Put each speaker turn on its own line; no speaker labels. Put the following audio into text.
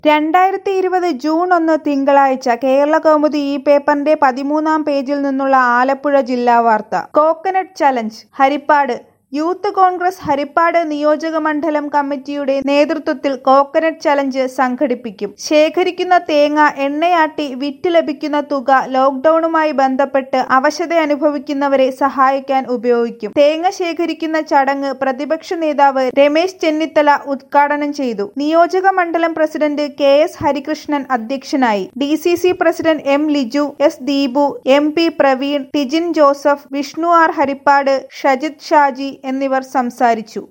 രണ്ടായിരത്തി ഇരുപത് ജൂൺ ഒന്ന് തിങ്കളാഴ്ച കേരളകൗമുദി ഈ പേപ്പറിന്റെ പതിമൂന്നാം പേജിൽ നിന്നുള്ള ആലപ്പുഴ ജില്ലാ വാർത്ത coconut challenge Haripad youth Congress Haripad നിയോജക മണ്ഡലം കമ്മിറ്റിയുടെ നേതൃത്വത്തിൽ കോക്കനട്ട് ചലഞ്ച് സംഘടിപ്പിക്കും ശേഖരിക്കുന്ന തേങ്ങ എണ്ണയാട്ടി വിറ്റ് ലഭിക്കുന്ന തുക ലോക്ഡൌണുമായി ബന്ധപ്പെട്ട് അവശത അനുഭവിക്കുന്നവരെ സഹായിക്കാൻ ഉപയോഗിക്കും തേങ്ങ ശേഖരിക്കുന്ന ചടങ്ങ് പ്രതിപക്ഷ നേതാവ് രമേശ് ചെന്നിത്തല ഉദ്ഘാടനം ചെയ്തു നിയോജക മണ്ഡലം പ്രസിഡന്റ് കെ എസ് ഹരികൃഷ്ണൻ അധ്യക്ഷനായി D C C president M Liju S Deepu M P Praveen Tijin Joseph Vishnu R Haripad Shajith Shaji എന്നിവർ സംസാരിച്ചു